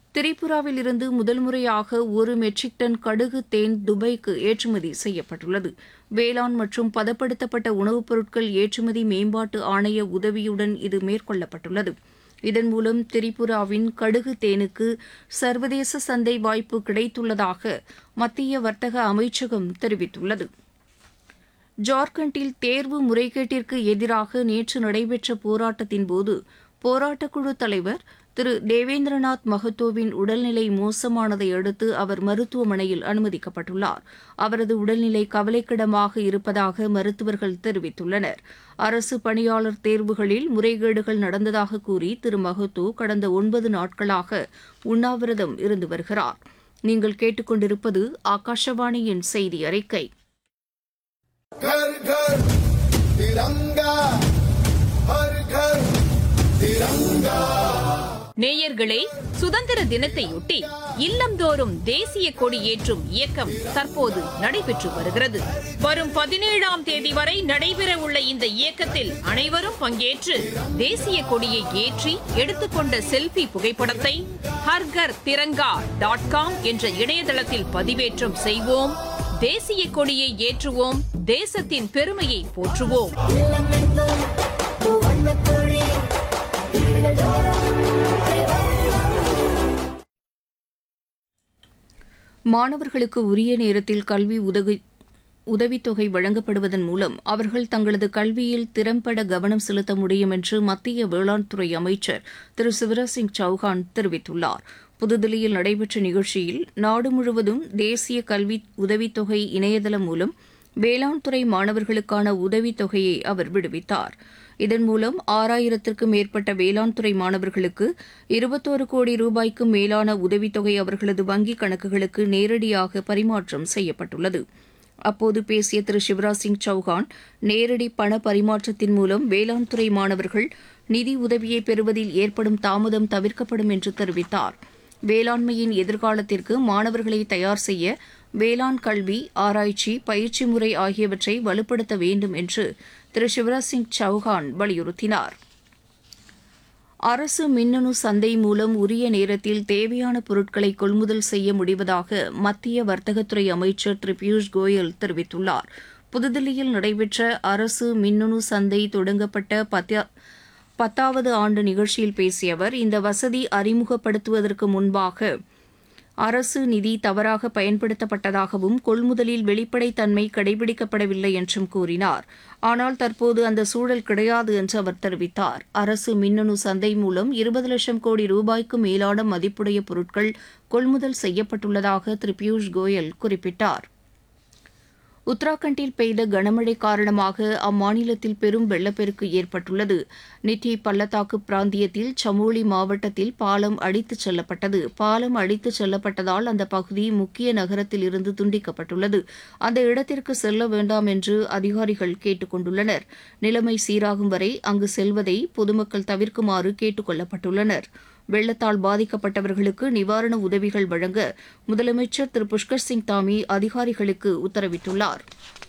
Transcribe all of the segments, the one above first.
திரிபுராவில் இருந்து முதல் முறையாக ஒரு மெட்ரிக் டன் கடுகு தேன் துபாய்க்கு ஏற்றுமதி செய்யப்பட்டுள்ளது வேளாண் மற்றும் பதப்படுத்தப்பட்ட உணவுப் பொருட்கள் ஏற்றுமதி மேம்பாட்டு ஆணைய உதவியுடன் இது மேற்கொள்ளப்பட்டுள்ளது இதன் மூலம் திரிபுராவின் கடுகு தேனுக்கு சர்வதேச சந்தை வாய்ப்பு கிடைத்துள்ளதாக மத்திய வர்த்தக அமைச்சகம் தெரிவித்துள்ளது ஜார்க்கண்டில் தேர்வு முறைகேட்டிற்கு எதிராக நேற்று நடைபெற்ற போராட்டத்தின்போது போராட்டக்குழு தலைவர் திரு தேவேந்திரநாத் மகத்தோவின் உடல்நிலை மோசமானதை அடுத்து அவர் மருத்துவமனையில் அனுமதிக்கப்பட்டுள்ளார் அவரது உடல்நிலை கவலைக்கிடமாக இருப்பதாக மருத்துவர்கள் தெரிவித்துள்ளனர் அரசு பணியாளர் தேர்வுகளில் முறைகேடுகள் நடந்ததாக கூறி திரு மகத்தோ கடந்த ஒன்பது நாட்களாக உண்ணாவிரதம் இருந்து வருகிறார் நீங்கள் கேட்டுக்கொண்டிருப்பது ஆகாஷவாணியின் செய்தி அறிக்கை घर घर तिरंगा हर घर तिरंगा நேயர்களே சுதந்திர தினத்தையொட்டி இல்லந்தோறும் தேசிய கொடி ஏற்றும் இயக்கம் தற்போது நடைபெற்று வருகிறது வரும் பதினேழாம் தேதி வரை நடைபெற உள்ள இந்த இயக்கத்தில் அனைவரும் பங்கேற்று தேசிய கொடியை ஏற்றி எடுத்துக்கொண்ட செல்ஃபி புகைப்படத்தை ஹர்கர் திரங்கா டாட் காம் என்ற இணையதளத்தில் பதிவேற்றம் செய்வோம் தேசிய கொடியை ஏற்றுவோம் தேசத்தின் பெருமையை போற்றுவோம் மாணவர்களுக்கு உரிய நேரத்தில் கல்வி உதவி உதவித்தொகை வழங்கப்படுவதன் மூலம் அவர்கள் தங்களது கல்வியில் திறம்பட கவனம் செலுத்த முடியும் என்று மத்திய வேளாண் துறை அமைச்சர் திரு சிவராஜ் சிங் சௌஹான் தெரிவித்துள்ளார் புதுதில்லியில் நடைபெற்ற நிகழ்ச்சியில் நாடு முழுவதும் தேசிய கல்வி உதவித்தொகை இணையதளம் மூலம் வேளாண் துறை மாணவர்களுக்கான உதவித்தொகையை அவர் விடுவித்தார் இதன் மூலம் ஆறாயிரத்திற்கும் மேற்பட்ட வேளாண் துறை மாணவர்களுக்கு இருபத்தோரு கோடி ரூபாய்க்கும் மேலான உதவித்தொகை அவர்களது வங்கிக் கணக்குகளுக்கு நேரடியாக பரிமாற்றம் செய்யப்பட்டுள்ளது அப்போது பேசிய திரு சிவராஜ் சிங் சௌஹான் நேரடி பண பரிமாற்றத்தின் மூலம் வேளாண் துறை மாணவர்கள் நிதி உதவியை பெறுவதில் ஏற்படும் தாமதம் தவிர்க்கப்படும் என்று தெரிவித்தார் வேளாண்மையின் எதிர்காலத்திற்கு மாணவர்களை தயார் செய்ய வேளாண் கல்வி ஆராய்ச்சி பயிற்சி முறை ஆகியவற்றை வலுப்படுத்த வேண்டும் என்று திரு சிவராஜ் சிங் சௌஹான் வலியுறுத்தினார் அரசு மின்னணு சந்தை மூலம் உரிய நேரத்தில் தேவையான பொருட்களை கொள்முதல் செய்ய முடிவதாக மத்திய வர்த்தகத்துறை அமைச்சர் திரு பியூஷ் கோயல் தெரிவித்துள்ளார் புதுதில்லியில் நடைபெற்ற அரசு மின்னணு சந்தை தொடங்கப்பட்ட பத்த பத்தாவது ஆண்டு நிகழ்ச்சியில் பேசிய அவர் இந்த வசதி அறிமுகப்படுத்துவதற்கு முன்பாக அரசு நிதி தவறாக பயன்படுத்தப்பட்டதாகவும் கொள்முதலில் வெளிப்படைத்தன்மை கடைபிடிக்கப்படவில்லை என்றும் கூறினார் ஆனால் தற்போது அந்த சூழல் கிடையாது என்று அவர் தெரிவித்தார் அரசு மின்னணு சந்தை மூலம் இருபது லட்சம் கோடி ரூபாய்க்கு மேலான மதிப்புடைய பொருட்கள் கொள்முதல் செய்யப்பட்டுள்ளதாக திரு பியூஷ் கோயல் குறிப்பிட்டார் உத்தராகண்டில் பெய்த கனமழை காரணமாக அம்மாநிலத்தில் பெரும் வெள்ளப்பெருக்கு ஏற்பட்டுள்ளது நித்தி பள்ளத்தாக்கு பிராந்தியத்தில் சமோலி மாவட்டத்தில் பாலம் அடித்துச் செல்லப்பட்டது பாலம் அடித்துச் செல்லப்பட்டதால் அந்த பகுதி முக்கிய நகரத்தில் இருந்து துண்டிக்கப்பட்டுள்ளது அந்த இடத்திற்கு செல்ல வேண்டாம் என்று அதிகாரிகள் கேட்டுக் கொண்டுள்ளனர் நிலைமை சீராகும் வரை அங்கு செல்வதை பொதுமக்கள் தவிர்க்குமாறு கேட்டுக் கொள்ளப்பட்டுள்ளனர் வெள்ளத்தால் பாதிக்கப்பட்டவர்களுக்கு நிவாரண உதவிகள் வழங்க முதலமைச்சர் திரு புஷ்கர் சிங் தாமி அதிகாரிகளுக்கு உத்தரவிட்டுள்ளார்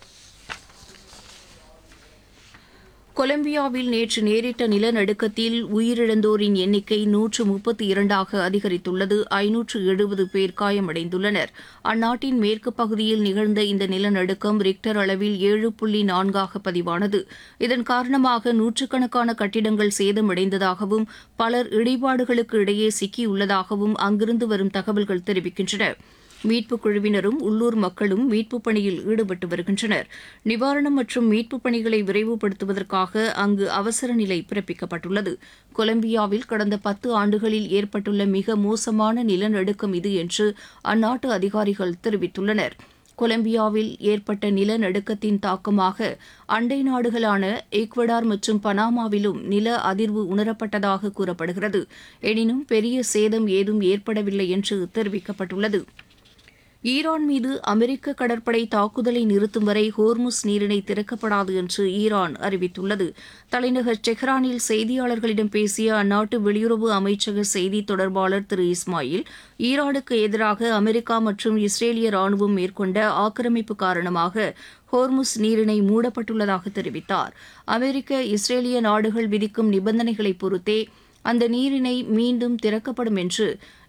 கொலம்பியாவில் நேற்று நேரிட்ட நிலநடுக்கத்தில் உயிரிழந்தோரின் எண்ணிக்கை நூற்று முப்பத்தி இரண்டாக அதிகரித்துள்ளது ஐநூற்று எழுபது பேர் காயமடைந்துள்ளனர் அந்நாட்டின் மேற்கு பகுதியில் நிகழ்ந்த இந்த நிலநடுக்கம் ரிக்டர் அளவில் ஏழு புள்ளி நான்காக பதிவானது இதன் காரணமாக நூற்றுக்கணக்கான கட்டிடங்கள் சேதமடைந்ததாகவும் பலர் இடிபாடுகளுக்கு இடையே சிக்கியுள்ளதாகவும் அங்கிருந்து வரும் தகவல்கள் தெரிவிக்கின்றன மீட்புக் குழுவினரும் உள்ளூர் மக்களும் மீட்புப் பணியில் ஈடுபட்டு வருகின்றனர் நிவாரணம் மற்றும் மீட்புப் பணிகளை விரைவுபடுத்துவதற்காக அங்கு அவசர நிலை பிறப்பிக்கப்பட்டுள்ளது கொலம்பியாவில் கடந்த பத்து ஆண்டுகளில் ஏற்பட்டுள்ள மிக மோசமான நிலநடுக்கம் இது என்று அந்நாட்டு அதிகாரிகள் தெரிவித்துள்ளனர் கொலம்பியாவில் ஏற்பட்ட நிலநடுக்கத்தின் தாக்கமாக அண்டை நாடுகளான ஈக்வடார் மற்றும் பனாமாவிலும் நில அதிர்வு உணரப்பட்டதாக கூறப்படுகிறது எனினும் பெரிய சேதம் ஏதும் ஏற்படவில்லை என்று தெரிவிக்கப்பட்டுள்ளது ஈரான் மீது அமெரிக்க கடற்படை தாக்குதலை நிறுத்தும் வரை ஹோர்முஸ் நீரிணை திறக்கப்படாது என்று ஈரான் அறிவித்துள்ளது தலைநகர் டெஹ்ரானில் செய்தியாளர்களிடம் பேசிய அந்நாட்டு வெளியுறவு அமைச்சக செய்தி தொடர்பாளர் திரு இஸ்மாயில் ஈரானுக்கு எதிராக அமெரிக்கா மற்றும் இஸ்ரேலிய ராணுவம் மேற்கொண்ட ஆக்கிரமிப்பு காரணமாக ஹோர்முஸ் நீரிணை மூடப்பட்டுள்ளதாக தெரிவித்தார் அமெரிக்க இஸ்ரேலிய நாடுகள் விதிக்கும் நிபந்தனைகளை பொறுத்தே அந்த நீரிணை மீண்டும் திறக்கப்படும் என்று